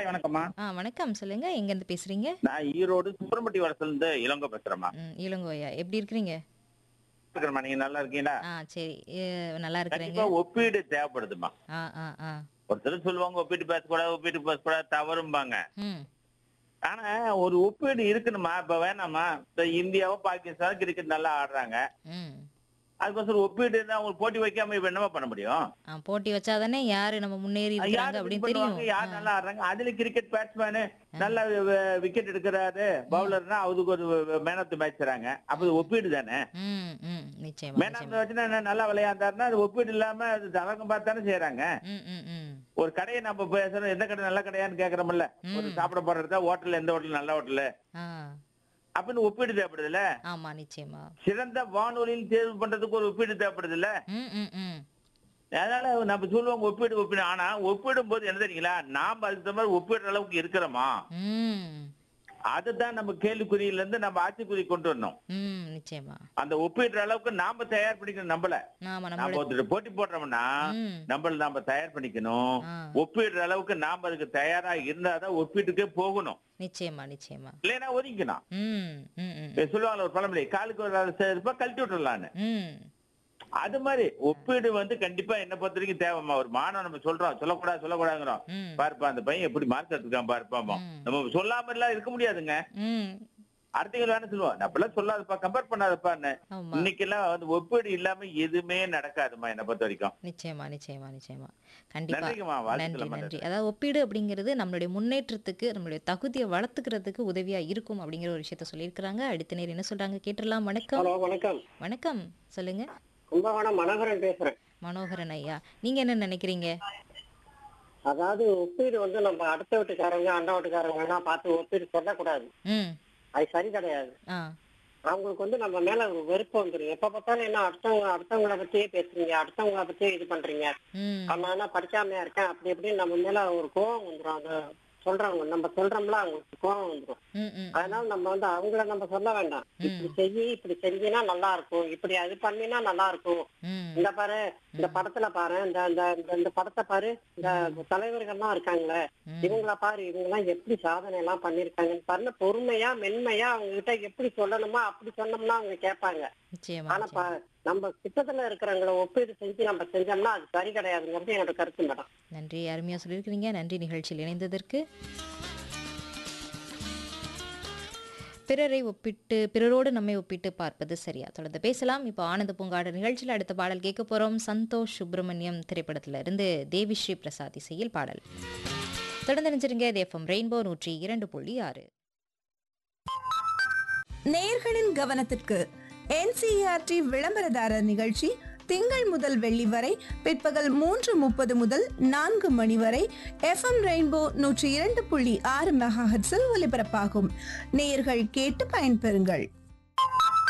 வணக்கம்மா ஆ வணக்கம் சொல்லுங்க எங்க இருந்து பேசுறீங்க நான் ஈரோடு சுப்பிரமட்டி வளத்துல இருந்து இளங்கோ பேசுறேம்மா ம், இளங்கோயா எப்படி இருக்கிறீங்க இருக்கிறேம்மா நீங்க நல்லா இருக்கீங்களா ஆ சரி ஏ, நல்லா இருக்கிறேங்க கண்டிப்பா ஒப்பீடு தேவைப்படுதுமா ஆ ஆ ஆ ஒருத்தர் சொல்லுவாங்க ஒப்பீட்டு பேசக்கூடாது ஒப்பீட்டு பேசக்கூடாது தவறும்பாங்க ம் ஆனா ஒரு ஒப்பீடு இருக்கணுமா இப்ப வேணாமா இப்ப இந்தியாவும் பாகிஸ்தானும் கிரிக்கெட் நல்லா ஆடுறாங்க ம் அதுக்கோசரம் ஒப்பீடு இருந்தா அவங்க போட்டி வைக்காம இப்ப என்னமா பண்ண முடியும் ஆ போட்டி வச்சாதானே யாரு நம்ம முன்னேறி இருக்கிறாங்க யார் அப்படின்னு win தெரியும் பண்ணுவாங்க, யார் ஆ, நல்லா ஆடுறாங்க அதுல கிரிக்கெட் பேட்ஸ்மேனு நல்ல விக்கெட் எடுக்கிறாரு பவுலர்னா அதுக்கு ஒரு மேன் ஆஃப் தி மேட்ச் தராங்க அப்ப இது ஒப்பீடு தானே ம் ம் நிச்சயமா மேன் ஆஃப் நிச்சயமா தி மேட்ச்னா நல்லா விளையாண்டாருன்னா அது ஒப்பீடு இல்லாம அது தரங்க பார்த்து தானே செய்யறாங்க ம் ம் ம் ஒரு கடையை நம்ம பேசுறோம் எந்த கடை நல்ல கடையான்னு கேக்குறோம்ல ஒரு ம். சாப்பிட போற இடத்துல ஹோட்டல் எந்த ஹோட்டல் நல்ல ஹோட்டல் ஆ அப்படின்னு ஒப்பீடு தேவைப்படுதுல்ல ஆமா நிச்சயமா சிறந்த வானொலியில் தேர்வு பண்றதுக்கு ஒரு ஒப்பீடு தேவைப்படுதுல்ல ம் ம் ம் அதனால நம்ம சொல்லுவாங்க ஒப்பீடு ஒப்பீடு ஆனா ஒப்பிடும் போது என்ன தெரியுங்களா நாம அதுக்கு தகுந்த மாதிரி ஒப்பிடுற அளவுக்கு இருக்கிறோமா ம் அதுதான் நம்ம கேள்விக்குறியில இருந்து நம்ம ஆட்சிக்குறி கொண்டு வரணும் ம் நிச்சயமா அந்த ஒப்பிடுற அளவுக்கு நாம தயார் பண்ணிக்கணும் நம்மள ஆமா நாம நம்மளோட ஒருத்தர் போட்டி போடுறோம்னா ம் நம்மள நாம தயார் பண்ணிக்கணும் ஆ ஒப்பிடுற அளவுக்கு நாம அதுக்கு தயாரா இருந்தாதான் ஒப்பீட்டுக்கே போகணும் நிச்சயமா நிச்சயமா இல்லைன்னா ஒதுங்கிக்கணும் ம் ம் ம் இப்ப சொல்லுவாங்க ஒரு பழமொழி காலுக்கு ஒரு ஆள் சேர்ப்பா கழட்டி விட்டுறலான்னு ம் அது மாதிரி ஒப்பீடு வந்து கண்டிப்பா என்ன பொறுத்த வரைக்கும் தேவைம்மா ஒரு மாணவன் நம்ம சொல்றோம் சொல்லக்கூடாது சொல்லக்கூடாதுங்கிறோம் ம் பாருப்பா அந்த பையன் எப்படி மார்க் எடுத்துருக்கான் பாருப்பாமோ ம். நம்ம சொல்லாம எல்லாம் இருக்க முடியாதுங்க ம் அடுத்தவங்க வேணா சொல்லுவோம் நான் அப்படிலாம் சொல்லாதப்பா கம்பேர் பண்ணாதப்பான்னு ஆமா இன்னைக்கு எல்லாம் வந்து ஒப்பீடு இல்லாம எதுவுமே நடக்காதுமா என்ன பொறுத்த வரைக்கும் நிச்சயமா நிச்சயமா நிச்சயமா கண்டிப்பா நன்றிங்கம்மா நன்றி வாழ்த்துக்கள் நன்றி அதாவது ஒப்பீடு அப்படிங்கிறது நம்மளுடைய முன்னேற்றத்துக்கு நம்மளுடைய தகுதியை வளர்த்துக்கிறதுக்கு உதவியா இருக்கும் அப்படிங்கிற ஒரு விஷயத்த சொல்லியிருக்கிறாங்க அடுத்த நேரம் என்ன சொல்றாங்க கேட்டுடலாம் வணக்கம் ஹலோ வணக்கம் வணக்கம் சொல்லுங்க கும்பகோணம் மனோகரன் பேசுறேன் மனோகரன் ஐயா நீங்க என்ன நினைக்கிறீங்க அதாவது ஒப்பீடு வந்து நம்ம அடுத்த வீட்டுக்காரங்க அண்டா வீட்டுக்காரங்க எல்லாம் பார்த்து ஒப்பீடு சொல்லக்கூடாது ம் அது சரி கிடையாது ஆ அவங்களுக்கு வந்து நம்ம மேல ஒரு வெறுப்பு வந்துடும் எப்ப பார்த்தாலும் என்ன அடுத்தவங்க அடுத்தவங்கள பத்தியே பேசுறீங்க அடுத்தவங்கள பத்தியே இது பண்றீங்க ம் நான் என்ன படிக்காமையா இருக்கேன் அப்படி இப்படின்னு நம்ம மேல ஒரு கோவம் வந்துடும் அந்த சொல்றவங்க நம்ம சொல்றோம்ல அவங்களுக்கு கோவம் வந்துடும் ம் ம் அதனால நம்ம வந்து அவங்கள நம்ம சொல்ல வேண்டாம் இப்படி செய்யி இப்படி செஞ்சினா நல்லா இருக்கும் இப்படி அது பண்ணினா நல்லா இருக்கும் ம் இந்த பாரு இந்த படத்துல பாரு இந்த இந்த இந்த- இந்த படத்தை பாரு இந்த தலைவர்கள்லாம் இருக்காங்களே ம். இவங்கள பாரு இவங்க எல்லாம் எப்படி சாதனை எல்லாம் பண்ணிருக்காங்கன்னு பாருங்க பொறுமையா மென்மையா அவங்க கிட்ட எப்படி சொல்லணுமோ அப்படி சொன்னோம்னா அவங்க கேட்பாங்க நிச்சயமா ஆனா நிச்சயமா. பா- நம்ம கிட்டத்துல இருக்கிறவங்கள ஒப்பீடு செஞ்சு நம்ம செஞ்சோம்னா அது சரி கிடையாதுங்கிறது என்னோட கருத்து மேடம் நன்றி அருமையா சொல்லியிருக்கிறீங்க நன்றி நிகழ்ச்சியில் இணைந்ததற்கு பிறரை ஒப்பிட்டு பிறரோடு நம்மை ஒப்பிட்டு பார்ப்பது சரியா தொடர்ந்து பேசலாம் இப்போ ஆனந்த பூங்காடு நிகழ்ச்சியில் அடுத்த பாடல் கேட்க போறோம் சந்தோஷ் சுப்பிரமணியம் திரைப்படத்துல இருந்து தேவிஸ்ரீ பிரசாத் இசையில் பாடல் தொடர்ந்து நினைச்சிருங்க இது எஃப்எம் ரெயின்போ நூற்றி இரண்டு புள்ளி ஆறு நேயர்களின் கவனத்திற்கு என்சிஆர்டி விளம்பரதாரர் நிகழ்ச்சி திங்கள் முதல் வெள்ளி வரை பிற்பகல் மூன்று முப்பது முதல் நான்கு மணி வரை எஃப்எம் ரெயின்போ நூற்றி இரண்டு புள்ளி ஆறு மெகாஹெட்ஸில் ஒலிபரப்பாகும் நேயர்கள் கேட்டு பயன்பெறுங்கள்